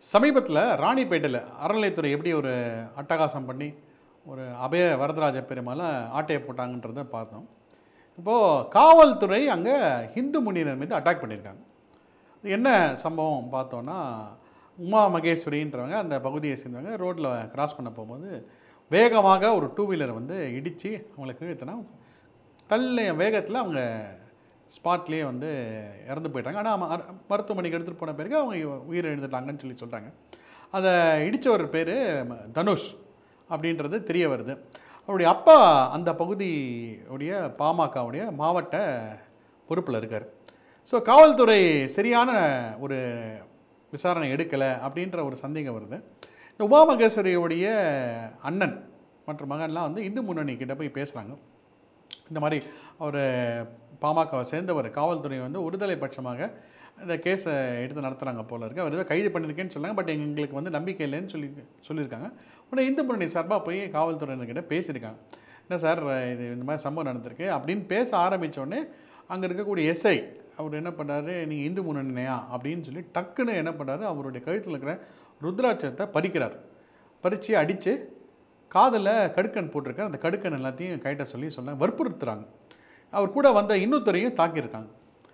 சமீபத்தில் ராணிப்பேட்டையில் அறநிலைத்துறை எப்படி ஒரு அட்டகாசம் பண்ணி ஒரு அபய வரதராஜ பெருமாளை ஆட்டையை போட்டாங்கன்றதை பார்த்தோம் இப்போது காவல்துறை அங்கே ஹிந்து முனியினர் மீது அட்டாக் பண்ணியிருக்காங்க இது என்ன சம்பவம் பார்த்தோன்னா உமா மகேஸ்வரின்றவங்க அந்த பகுதியை சேர்ந்தவங்க ரோட்டில் கிராஸ் பண்ண போகும்போது வேகமாக ஒரு டூ வீலர் வந்து இடித்து அவங்களுக்கு கீழ்த்தனா தள்ள வேகத்தில் அவங்க ஸ்பாட்லேயே வந்து இறந்து போயிட்டாங்க ஆனால் மருத்துவமனைக்கு எடுத்துகிட்டு போன பிறகு அவங்க உயிரை எழுந்துட்டாங்கன்னு சொல்லி சொல்கிறாங்க அதை இடித்தவர் பேர் தனுஷ் அப்படின்றது தெரிய வருது அவருடைய அப்பா அந்த பகுதியுடைய பாமகவுடைய மாவட்ட பொறுப்பில் இருக்கார் ஸோ காவல்துறை சரியான ஒரு விசாரணை எடுக்கலை அப்படின்ற ஒரு சந்தேகம் வருது இந்த உமா மகேஸ்வரியுடைய அண்ணன் மற்றும் மகன்லாம் வந்து இந்து முன்னணி கிட்ட போய் பேசுகிறாங்க இந்த மாதிரி அவர் பாமகவை சேர்ந்தவர் காவல்துறை வந்து ஒருதலை பட்சமாக இந்த கேஸை எடுத்து நடத்துகிறாங்க போல இருக்கு அவர் ஏதோ கைது பண்ணியிருக்கேன்னு சொன்னாங்க பட் எங்களுக்கு வந்து நம்பிக்கை இல்லைன்னு சொல்லி சொல்லியிருக்காங்க உடனே இந்து முன்னணி சார்பாக போய் காவல்துறையினர்கிட்ட பேசியிருக்காங்க என்ன சார் இது இந்த மாதிரி சம்பவம் நடந்திருக்கு அப்படின்னு பேச ஆரம்பித்த உடனே அங்கே இருக்கக்கூடிய எஸ்ஐ அவர் என்ன பண்ணுறாரு நீங்கள் இந்து முன்னணியா அப்படின்னு சொல்லி டக்குன்னு என்ன பண்ணுறாரு அவருடைய கழுத்தில் இருக்கிற ருத்ராட்சத்தை பறிக்கிறார் பறித்து அடித்து காதில் கடுக்கன் போட்டிருக்கார் அந்த கடுக்கன் எல்லாத்தையும் கைட்ட சொல்லி சொல்ல வற்புறுத்துறாங்க அவர் கூட வந்த இன்னொருத்தரையும் தாக்கியிருக்காங்க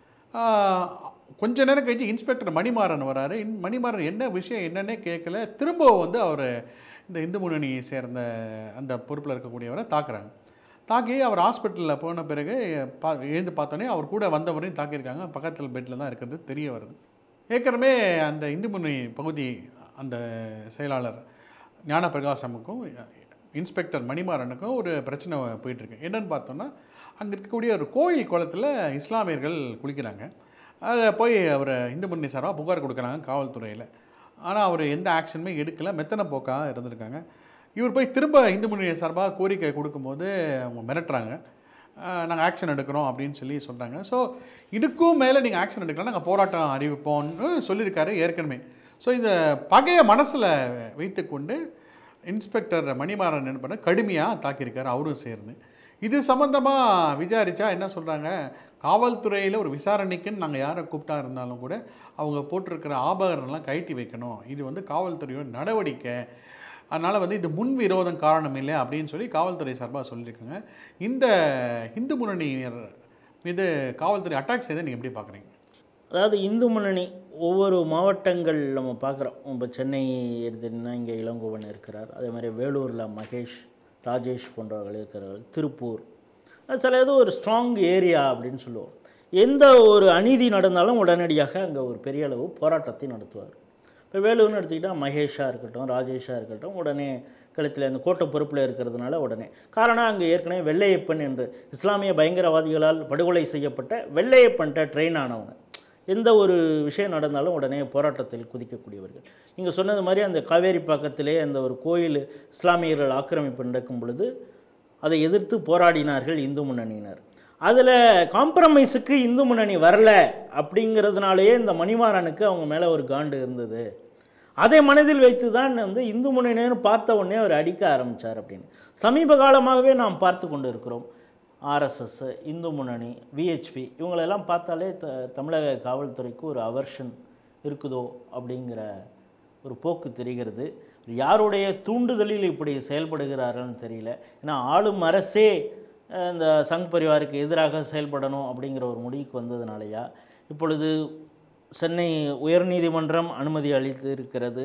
ஆஹ், கொஞ்ச நேரம் கழிச்சு இன்ஸ்பெக்டர் மணிமாறன் வராரு இன் மணிமாறன் என்ன விஷயம் என்னன்னே கேட்கல திரும்ப வந்து அவர் இந்த இந்து முன்னணியை சேர்ந்த அந்த பொறுப்பில் இருக்கக்கூடியவரை தாக்குறாங்க தாக்கி அவர் ஹாஸ்பிட்டலில் போன பிறகு பா எழுந்து பார்த்தோன்னே அவர் கூட வந்தவரையும் தாக்கியிருக்காங்க பக்கத்தில் பெட்டில் தான் இருக்கிறது தெரிய வருது ஏற்கனவே அந்த இந்து முன்னணி பகுதி அந்த செயலாளர் ஞானப்பிரகாசமுக்கும் இன்ஸ்பெக்டர் மணிமாறனுக்கும் ஒரு பிரச்சனை போயிட்டுருக்கு என்னன்னு பார்த்தோன்னா அங்கே இருக்கக்கூடிய ஒரு கோயில் குளத்தில் இஸ்லாமியர்கள் குளிக்கிறாங்க அதை போய் அவர் இந்து முன்னணி சார்பாக புகார் கொடுக்குறாங்க காவல்துறையில் ஆனால் அவர் எந்த ஆக்ஷனுமே எடுக்கல மெத்தனை போக்காக இருந்திருக்காங்க இவர் போய் திரும்ப இந்து முன்னணி சார்பாக கோரிக்கை கொடுக்கும்போது அவங்க மிரட்டுறாங்க நாங்கள் ஆக்ஷன் எடுக்கிறோம் அப்படின்னு சொல்லி சொல்கிறாங்க ஸோ இதுக்கும் மேலே நீங்கள் ஆக்ஷன் எடுக்கலாம் நாங்கள் போராட்டம் அறிவிப்போம்னு சொல்லியிருக்காரு ஏற்கனவே ஸோ இந்த பகையை மனசில் வைத்துக்கொண்டு இன்ஸ்பெக்டர் மணிமாறன் என்ன பண்ண கடுமையாக தாக்கியிருக்காரு அவரும் சேர்ந்து இது சம்மந்தமாக விசாரித்தா என்ன சொல்கிறாங்க காவல்துறையில் ஒரு விசாரணைக்குன்னு நாங்கள் யாரை கூப்பிட்டா இருந்தாலும் கூட அவங்க போட்டிருக்கிற ஆபரணம்லாம் கழட்டி வைக்கணும் இது வந்து காவல்துறையோட நடவடிக்கை அதனால் வந்து இது முன் விரோதம் காரணம் இல்லை அப்படின்னு சொல்லி காவல்துறை சார்பாக சொல்லியிருக்காங்க இந்த இந்து முன்னணியினர் மீது காவல்துறை அட்டாக் செய்த நீங்கள் எப்படி பார்க்குறீங்க அதாவது இந்து முன்னணி ஒவ்வொரு மாவட்டங்கள் நம்ம பார்க்குறோம் இப்போ சென்னை எடுத்துட்டிங்கன்னா இங்கே இளங்கோவன் இருக்கிறார் அதே மாதிரி வேலூரில் மகேஷ் ராஜேஷ் போன்றவர்கள் இருக்கிறார்கள் திருப்பூர் அது சில இது ஒரு ஸ்ட்ராங் ஏரியா அப்படின்னு சொல்லுவோம் எந்த ஒரு அநீதி நடந்தாலும் உடனடியாக அங்கே ஒரு பெரிய அளவு போராட்டத்தை நடத்துவார் இப்போ வேலூர்னு எடுத்துக்கிட்டால் மகேஷாக இருக்கட்டும் ராஜேஷாக இருக்கட்டும் உடனே கழுத்தில் அந்த கோட்டை பொறுப்பில் இருக்கிறதுனால உடனே காரணம் அங்கே ஏற்கனவே வெள்ளையப்பன் என்று இஸ்லாமிய பயங்கரவாதிகளால் படுகொலை செய்யப்பட்ட வெள்ளையப்பன்ட்ட ட்ரெயின் ஆனவங்க எந்த ஒரு விஷயம் நடந்தாலும் உடனே போராட்டத்தில் குதிக்கக்கூடியவர்கள் நீங்கள் சொன்னது மாதிரி அந்த காவேரி பக்கத்திலே அந்த ஒரு கோயில் இஸ்லாமியர்கள் ஆக்கிரமிப்பு நடக்கும் பொழுது அதை எதிர்த்து போராடினார்கள் இந்து முன்னணியினர் அதில் காம்ப்ரமைஸுக்கு இந்து முன்னணி வரல அப்படிங்கிறதுனாலேயே இந்த மணிமாறனுக்கு அவங்க மேலே ஒரு காண்டு இருந்தது அதை மனதில் வைத்து தான் வந்து இந்து முன்னணின்னு பார்த்த உடனே அவர் அடிக்க ஆரம்பித்தார் அப்படின்னு சமீப காலமாகவே நாம் பார்த்து கொண்டு இருக்கிறோம் ஆர்எஸ்எஸ் இந்து முன்னணி விஹெச்பி இவங்களெல்லாம் பார்த்தாலே த தமிழக காவல்துறைக்கு ஒரு அவர்ஷன் இருக்குதோ அப்படிங்கிற ஒரு போக்கு தெரிகிறது யாருடைய தூண்டுதலில் இப்படி செயல்படுகிறார்கள்னு தெரியல ஏன்னா ஆளும் அரசே அஹ், இந்த சங் பரிவாருக்கு எதிராக செயல்படணும் அப்படிங்கிற ஒரு முடிவுக்கு வந்ததுனாலயா இப்பொழுது சென்னை உயர்நீதிமன்றம் அனுமதி அளித்து இருக்கிறது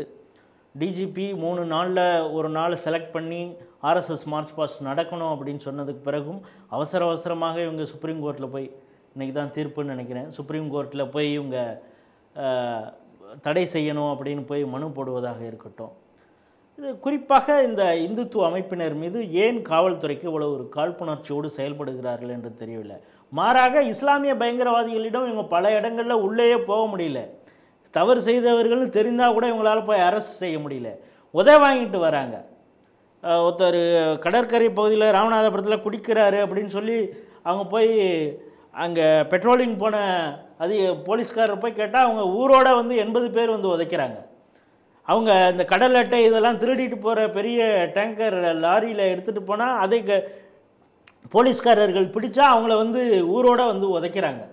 டிஜிபி மூணு நாளில் ஒரு நாள் செலக்ட் பண்ணி ஆர்எஸ்எஸ் மார்ச் பாஸ்ட் நடக்கணும் அப்படின்னு சொன்னதுக்கு பிறகும் அவசர அவசரமாக இவங்க சுப்ரீம் கோர்ட்டில் போய் இன்றைக்கி தான் தீர்ப்புன்னு நினைக்கிறேன் சுப்ரீம் கோர்ட்டில் போய் இவங்க அஹ், தடை செய்யணும் அப்படின்னு போய் மனு போடுவதாக இருக்கட்டும் இது குறிப்பாக இந்த இந்துத்துவ அமைப்பினர் மீது ஏன் காவல்துறைக்கு இவ்வளவு ஒரு காழ்ப்புணர்ச்சியோடு செயல்படுகிறார்கள் என்று தெரியவில்லை மாறாக இஸ்லாமிய பயங்கரவாதிகளிடம் இவங்க பல இடங்களில் உள்ளேயே போக முடியல தவறு செய்தவர்கள்னு தெரிந்தால் கூட இவங்களால் போய் அரெஸ்ட் செய்ய முடியல உதவி வாங்கிட்டு வராங்க அஹ் ஒருத்தர் கடற்கரை பகுதியில் ராமநாதபுரத்தில் குடிக்கிறாரு அப்படின்னு சொல்லி அவங்க போய் அங்கே பெட்ரோலிங் போன அது போலீஸ்காரர் போய் கேட்டால் அவங்க ஊரோட வந்து எண்பது பேர் வந்து உதைக்கிறாங்க அவங்க இந்த கடல் அட்டை இதெல்லாம் திருடிட்டு போகிற பெரிய டேங்கர் லாரியில் எடுத்துகிட்டு போனால் அதை க- போலீஸ்காரர்கள் பிடிச்சா அவங்கள வந்து ஊரோட வந்து உதைக்கிறாங்க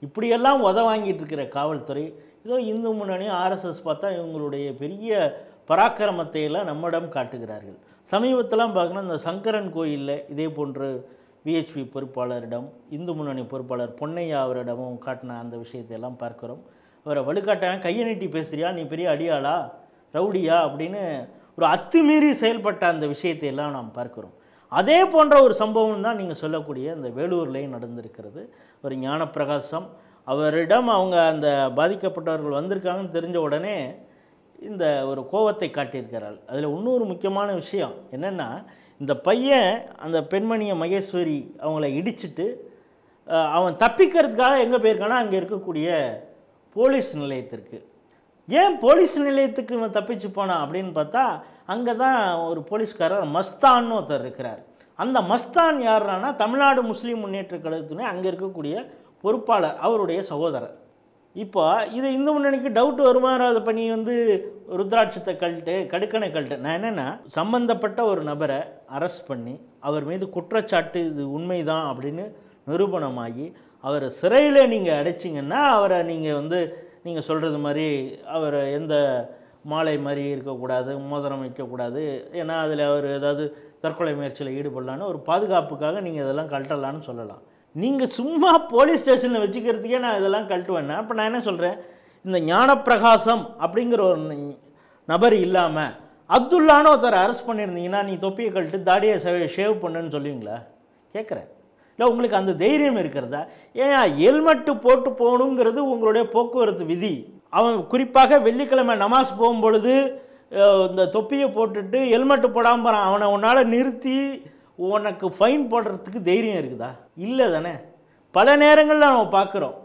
இப்படியெல்லாம் உத வாங்கிட்டு இருக்கிற காவல்துறை ஏதோ இந்து முன்னணி ஆர்எஸ்எஸ் பார்த்தா இவங்களுடைய பெரிய பராக்கிரமத்தை எல்லாம் நம்மிடம் காட்டுகிறார்கள் சமீபத்திலாம் பார்க்கணும் இந்த சங்கரன் கோயிலில் இதே போன்று விஹெச்பி பொறுப்பாளரிடம் இந்து முன்னணி பொறுப்பாளர் பொன்னையா அவரிடமும் காட்டின அந்த விஷயத்தை எல்லாம் பார்க்கிறோம் அவரை வலுக்காட்டான் கையை நீட்டி பேசுறியா நீ பெரிய அடியாளா ரவுடியா அப்படின்னு ஒரு அத்துமீறி செயல்பட்ட அந்த விஷயத்தை எல்லாம் நாம் பார்க்கிறோம் அதே போன்ற ஒரு சம்பவம் தான் நீங்கள் சொல்லக்கூடிய அந்த வேலூர்லேயும் நடந்திருக்கிறது ஒரு ஞானப்பிரகாசம் அவரிடம் அவங்க அந்த பாதிக்கப்பட்டவர்கள் வந்திருக்காங்கன்னு தெரிஞ்ச உடனே இந்த ஒரு கோவத்தை காட்டியிருக்கிறாள் அதில் இன்னொரு முக்கியமான விஷயம் என்னென்னா இந்த பையன் அந்த பெண்மணியை மகேஸ்வரி அவங்கள இடிச்சிட்டு அஹ், அவன் தப்பிக்கிறதுக்காக எங்கே போயிருக்கானா அங்கே இருக்கக்கூடிய போலீஸ் நிலையத்திற்கு ஏன் போலீஸ் நிலையத்துக்கு இவன் தப்பிச்சு போனான் அப்படின்னு பார்த்தா அங்கே தான் ஒரு போலீஸ்காரர் மஸ்தான்னு ஒருத்தர் இருக்கிறார் அந்த மஸ்தான் யாருன்னா தமிழ்நாடு முஸ்லீம் முன்னேற்ற கழகத்தினே அங்கே இருக்கக்கூடிய பொறுப்பாளர் அவருடைய சகோதரர் இப்போ இது இந்து முன்னணிக்கு டவுட் வருமா அதை பண்ணி வந்து ருத்ராட்சத்தை கழட்டு கடுக்கனை கழட்டு நான் என்னென்னா சம்பந்தப்பட்ட ஒரு நபரை அரெஸ்ட் பண்ணி அவர் மீது குற்றச்சாட்டு இது உண்மைதான் அப்படின்னு நிரூபணமாகி அவரை சிறையில் நீங்கள் அடைச்சிங்கன்னா அவரை நீங்கள் வந்து நீங்கள் சொல்கிறது மாதிரி அவரை எந்த மாலை மாதிரி இருக்கக்கூடாது மோதிரம் வைக்கக்கூடாது ஏன்னா அதில் அவர் ஏதாவது தற்கொலை முயற்சியில் ஈடுபடலான்னு ஒரு பாதுகாப்புக்காக நீங்கள் இதெல்லாம் கழட்டலான்னு சொல்லலாம் நீங்கள் சும்மா போலீஸ் ஸ்டேஷனில் வச்சுக்கிறதுக்கே நான் இதெல்லாம் கழட்டுவேன்னா அப்போ நான் என்ன சொல்கிறேன் இந்த ஞானப்பிரகாசம் அப்படிங்கிற ஒரு ந- நபர் இல்லாமல் அப்துல்லான்னு ஒருத்தர் அரெஸ்ட் பண்ணியிருந்தீங்கன்னா நீ தொப்பியை கழட்டு தாடியை ஷேவ் பண்ணுன்னு சொல்லுவீங்களா கேட்குறேன் இல்லை உங்களுக்கு அந்த தைரியம் இருக்கிறதா ஏன் ஹெல்மெட்டு போட்டு போகணுங்கிறது உங்களுடைய போக்குவரத்து விதி அவன் குறிப்பாக வெள்ளிக்கிழமை நமாஸ் போகும் பொழுது அஹ், இந்த தொப்பியை போட்டுட்டு ஹெல்மெட்டு போடாமல் போகிறான் அவனை உன்னால் நிறுத்தி உனக்கு ஃபைன் போடுறதுக்கு தைரியம் இருக்குதா இல்லை தானே பல நேரங்களில் நம்ம பார்க்குறோம்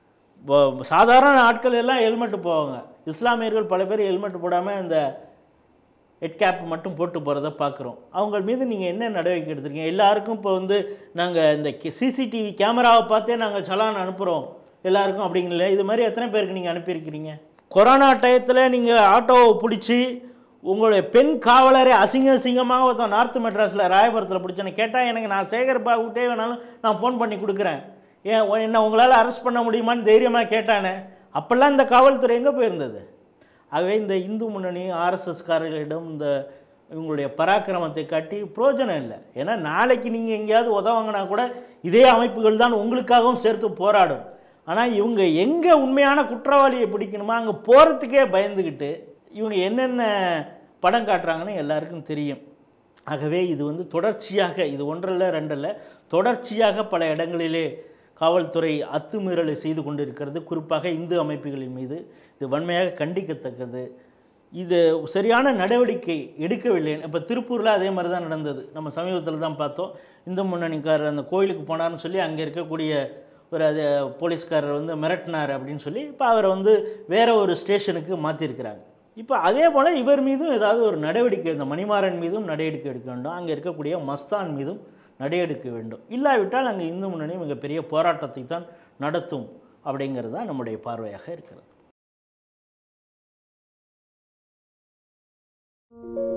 இப்போ சாதாரண ஆட்கள் எல்லாம் ஹெல்மெட்டு போவாங்க இஸ்லாமியர்கள் பல பேர் ஹெல்மெட் போடாமல் இந்த ஹெட் கேப் மட்டும் போட்டு போகிறத பார்க்குறோம் அவங்க மீது நீங்கள் என்ன நடவடிக்கை எடுத்திருக்கீங்க எல்லாருக்கும் இப்போ வந்து நாங்கள் இந்த சிசிடிவி கேமராவை பார்த்தே நாங்கள் சலான் அனுப்புகிறோம் எல்லாருக்கும் அப்படிங்கல இது மாதிரி எத்தனை பேருக்கு நீங்கள் அனுப்பியிருக்கிறீங்க கொரோனா டயத்தில் நீங்கள் ஆட்டோவை பிடிச்சி உங்களுடைய பெண் காவலரை அசிங்க அசிங்கமாக ஒருத்தன் நார்த் மெட்ராஸில் ராயபுரத்தில் பிடிச்சேன்னு கேட்டால் எனக்கு நான் சேகர் பாபுட்டே வேணாலும் நான் ஃபோன் பண்ணி கொடுக்குறேன் ஏன் உ- என்ன உங்களால் அரெஸ்ட் பண்ண முடியுமான்னு தைரியமாக கேட்டானே அப்போல்லாம் இந்த காவல்துறை எங்கே போயிருந்தது ஆகவே இந்த இந்து முன்னணி ஆர்எஸ்எஸ்காரர்களிடம் இந்த இவங்களுடைய பராக்கிரமத்தை காட்டி பிரயோஜனம் இல்லை ஏன்னா நாளைக்கு நீங்கள் எங்கேயாவது உதவாங்கன்னா கூட இதே அமைப்புகள் தான் உங்களுக்காகவும் சேர்த்து போராடும் ஆனால் இவங்க எங்கே உண்மையான குற்றவாளியை பிடிக்கணுமோ அங்கே போகிறதுக்கே பயந்துக்கிட்டு இவங்க என்னென்ன படம் காட்டுறாங்கன்னு எல்லாருக்கும் தெரியும் ஆகவே இது வந்து தொடர்ச்சியாக இது ஒன்றல்ல ரெண்டல்ல தொடர்ச்சியாக பல இடங்களிலே காவல்துறை அத்துமீறலை செய்து கொண்டிருக்கிறது குறிப்பாக இந்து அமைப்புகளின் மீது இது வன்மையாக கண்டிக்கத்தக்கது இது சரியான நடவடிக்கை எடுக்கவில்லை இப்போ திருப்பூரில் அதே மாதிரி தான் நடந்தது நம்ம சமீபத்தில் தான் பார்த்தோம் இந்து முன்னணிக்காரர் அந்த கோயிலுக்கு போனார்னு சொல்லி அங்கே இருக்கக்கூடிய ஒரு அது போலீஸ்காரர் வந்து மிரட்டினார் அப்படின்னு சொல்லி இப்போ அவரை வந்து வேற ஒரு ஸ்டேஷனுக்கு மாற்றிருக்கிறாங்க இப்போ அதே போல் இவர் மீதும் ஏதாவது ஒரு நடவடிக்கை இந்த மணிமாறன் மீதும் நடவடிக்கை எடுக்க வேண்டும் அங்கே இருக்கக்கூடிய மஸ்தான் மீதும் நடவடிக்க வேண்டும் இல்லாவிட்டால் அங்கே இந்து முன்னணி மிகப்பெரிய போராட்டத்தை தான் நடத்தும் அப்படிங்கிறது தான் நம்முடைய பார்வையாக இருக்கிறது